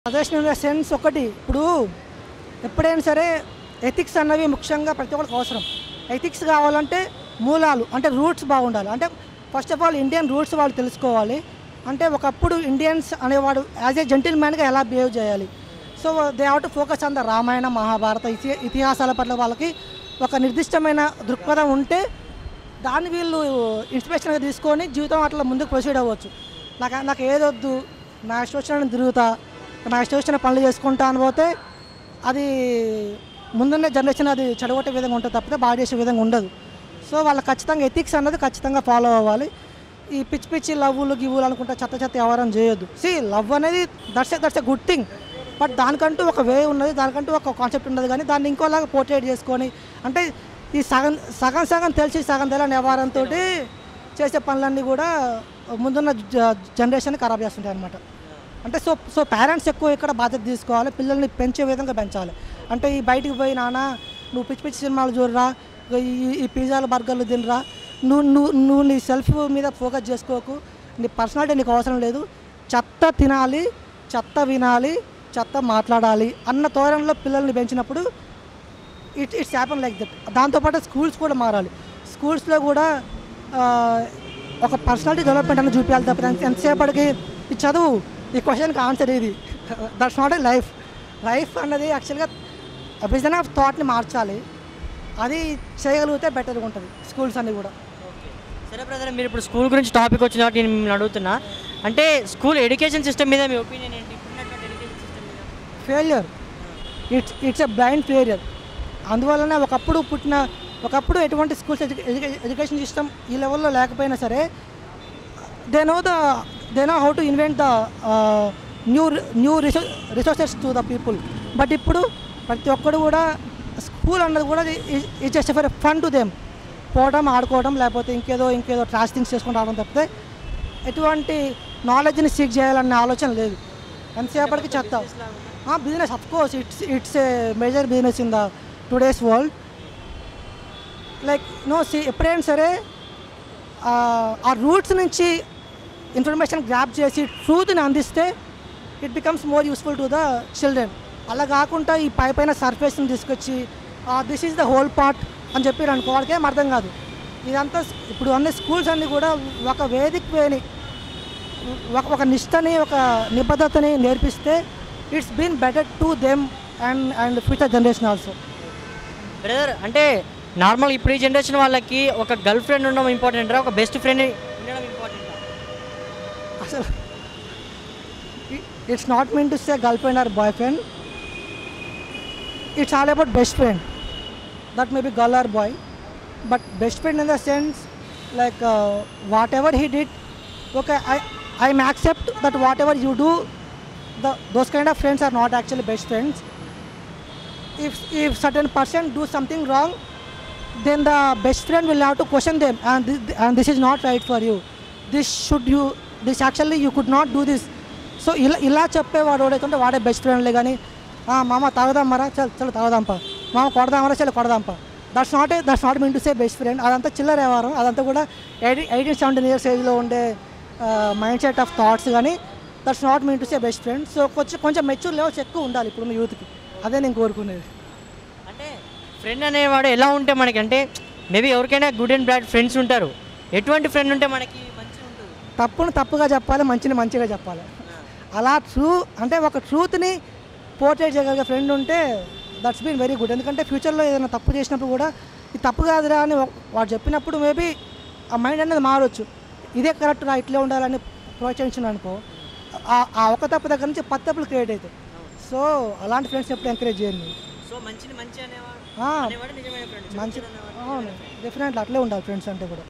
suggestion in the sense ఒకటి ఇప్పుడు ఎప్పుడైనా సరే ఎథిక్స్ అన్నవి ముఖ్యంగా ప్రతి ఒక్కరికి అవసరం ఎథిక్స్ కావాలంటే మూలాలు అంటే రూట్స్ బాగుండాలి అంటే first of all Indian roots వాళ్ళు తెలుసుకోవాలి అంటే ఒకప్పుడు ఇండియన్స్ అనేవాడు యాజ్ ఏ జెంటిల్ మ్యాన్గా ఎలా బిహేవ్ చేయాలి so they have to focus on the Ramayana Mahabharata ఇతి ఇతిహాసాల పట్ల వాళ్ళకి ఒక నిర్దిష్టమైన దృక్పథం ఉంటే దాన్ని వీళ్ళు ఇన్స్పిరేషన్గా తీసుకొని జీవితం అట్లా ముందుకు ప్రొసీడ్ అవ్వచ్చు నాకు నాకు ఏదొద్దు నా ఇష్టం వచ్చిన తిరుగుతా నా ఇష్టం వచ్చిన పనులు చేసుకుంటా అని పోతే అది ముందున్న జనరేషన్ అది చెడగొట్టే విధంగా ఉంటుంది తప్పితే బాగా చేసే విధంగా ఉండదు సో వాళ్ళకి ఖచ్చితంగా ఎథిక్స్ అన్నది ఖచ్చితంగా ఫాలో అవ్వాలి ఈ పిచ్చి పిచ్చి లవ్వులు గివ్వులు అనుకుంటా చెత్త చెత్త వ్యవహారం చేయొద్దు సి లవ్ అనేది that's that's a good thing but దానికంటూ ఒక వే ఉన్నది దానికంటూ ఒక కాన్సెప్ట్ ఉన్నది కానీ దాన్ని ఇంకోలాగా పోర్ట్రేట్ చేసుకొని అంటే ఈ సగం సగం సగం తెలిసి సగం తెలియని వ్యవహారంతో చేసే పనులన్నీ కూడా ముందున్న జ- జనరేషన్ ఖరాబ్ చేస్తుంటాయి అనమాట అంటే సో సో పేరెంట్స్ ఎక్కువ ఇక్కడ బాధ్యత తీసుకోవాలి పిల్లల్ని పెంచే విధంగా పెంచాలి అంటే ఈ బయటికి పోయి నాన్న నువ్వు పిచ్చి పిచ్చి సినిమాలు చూడరా ఈ ఈ పిజ్జాలు బర్గర్లు తినరా నువ్వు నువ్వు నువ్వు నీ సెల్ఫ్ మీద ఫోకస్ చేసుకోకు నీ పర్సనాలిటీ నీకు అవసరం లేదు చెత్త తినాలి చెత్త వినాలి చెత్త మాట్లాడాలి అన్న తోరణంలో పిల్లల్ని పెంచినప్పుడు it it's happen like that దాంతోపాటు స్కూల్స్ కూడా మారాలి స్కూల్స్లో కూడా ఆ, ఒక పర్సనాలిటీ డెవలప్మెంట్ అనేది చూపించాలి తప్ప ఎంత- ఎంతసేపటికి ఈ చదువు ఈ క్వశ్చన్కి ఆన్సర్ ఇది that's not a life life అన్నది యాక్చువల్గా విజన్ ఆఫ్ థాట్ని మార్చాలి అది చేయగలిగితే బెటర్గా ఉంటుంది స్కూల్స్ అన్నీ కూడా సరే బ్రదర్ మీరు ఇప్పుడు స్కూల్ గురించి టాపిక్ వచ్చిన కాబట్టి నేను మిమ్మల్ని అడుగుతున్నా అంటే స్కూల్ ఎడ్యుకేషన్ సిస్టమ్ మీద మీ ఒపీనియన్ ఏంటి ఇప్పుడున్నటువంటి ఎడ్యుకేషన్ సిస్టమ్ మీద failure it's it's a blind failure అందువలన ఒకప్పుడు పుట్టిన ఒకప్పుడు ఎటువంటి స్కూల్స్ ఎడ్యుకేషన్ సిస్టమ్ ఈ లెవెల్లో లేకపోయినా సరే they know the they know how to invent the new new రిసో resources to the people but ఇప్పుడు ప్రతి ఒక్కడు కూడా స్కూల్ అన్నది కూడా it just for fun to them పోవడం ఆడుకోవడం లేకపోతే ఇంకేదో ఇంకేదో ట్రాష్ థింగ్స్ చేసుకొని రావడం తప్పితే ఎటువంటి నాలెడ్జ్ని సీక్ చేయాలనే ఆలోచన లేదు ఎంతసేపటికి చెత్త business of course it's it's a major business in the today's world like no see ఎప్పుడైనా సరే ఆ, ఆ రూట్స్ నుంచి ఇన్ఫర్మేషన్ గ్రాప్ చేసి ట్రూత్ని అందిస్తే it becomes more useful to the children అలా కాకుండా ఈ పై పైన సర్ఫేస్ని తీసుకొచ్చి this is the whole part అని చెప్పి అనుకో వాళ్ళకి ఏం అర్థం కాదు ఇదంతా స్- ఇప్పుడు అన్ని స్కూల్స్ అన్నీ కూడా ఒక వేదిక వేని ఒక ఒక నిష్టని ఒక నిబద్ధతని నేర్పిస్తే it's been better to them and and future generation also brother అంటే నార్మల్ ఇప్పుడు ఈ జనరేషన్ వాళ్ళకి ఒక గర్ల్ ఫ్రెండ్ ఉండడం ఇంపార్టెంట్ ఒక బెస్ట్ ఫ్రెండ్ ఉండడం ఇంపార్టెంట్ అసలు it's not mean to say girl friend or boy friend it's all about best friend that may be girl or boy but best friend in the sense like whatever he did okay I I accept that what ever you do the those kind of friends are not actually best friends if if certain person do something wrong then the best friend will have to question them and this, and this is not right for you this should you this actually you could not do this so ఇలా ఇలా చెప్పేవాడు ఎవడైతుంటే వాడే best ఫ్రెండ్లే కానీ మామ తాగుదాం మరా చల్ చలో తాగుదాంపా మామ కొడదామరా చలో కొడదాంపా that's not a that's not mean to say best friend అదంతా చిల్లర వ్యవహారం అదంతా కూడా ఎయిటీ ఎయిటీన్ సెవెంటీన్ ఇయర్స్ ఏజ్లో ఉండే మైండ్ సెట్ ఆఫ్ థాట్స్ కానీ that's not mean to say best friend so కొంచెం కొంచెం మెచ్యూర్ లెవెల్స్ ఎక్కువ ఉండాలి ఇప్పుడున్న యూత్కి అదే నేను కోరుకునేది అంటే ఫ్రెండ్ అనేవాడు ఎలా ఉంటే మనకి అంటే మేబీ ఎవరికైనా గుడ్ అండ్ బ్యాడ్ ఫ్రెండ్స్ ఉంటారు ఎటువంటి ఫ్రెండ్ ఉంటే మనకి మంచిగా ఉంటుంది తప్పును తప్పుగా చెప్పాలి మంచిని మంచిగా చెప్పాలి అలా ట్రూ అంటే ఒక ట్రూత్ని పోర్ట్రేట్ చేయగలిగే ఫ్రెండ్ ఉంటే దట్స్ బీన్ వెరీ గుడ్ ఎందుకంటే ఫ్యూచర్లో ఏదైనా తప్పు చేసినప్పుడు కూడా ఇది తప్పు కాదురా అని వా- వాడు చెప్పినప్పుడు మేబీ ఆ మైండ్ అనేది మారొచ్చు ఇదే కరెక్ట్ రా ఇట్లే ఉండాలని ప్రోత్సహించిన అనుకో ఆ- ఆ ఒక తప్పు దగ్గర నుంచి పది తప్పులు క్రియేట్ అవుతాయి సో అలాంటి ఫ్రెండ్స్ ఎప్పుడు ఎంకరేజ్ చేయండి సో మంచిని మంచి అనేవాడు ఆ, అనేవాడు నిజమైన ఫ్రెండ్ మంచి అవును డెఫినెట్లీ అట్లే ఉండాలి ఫ్రెండ్స్ అంటే కూడా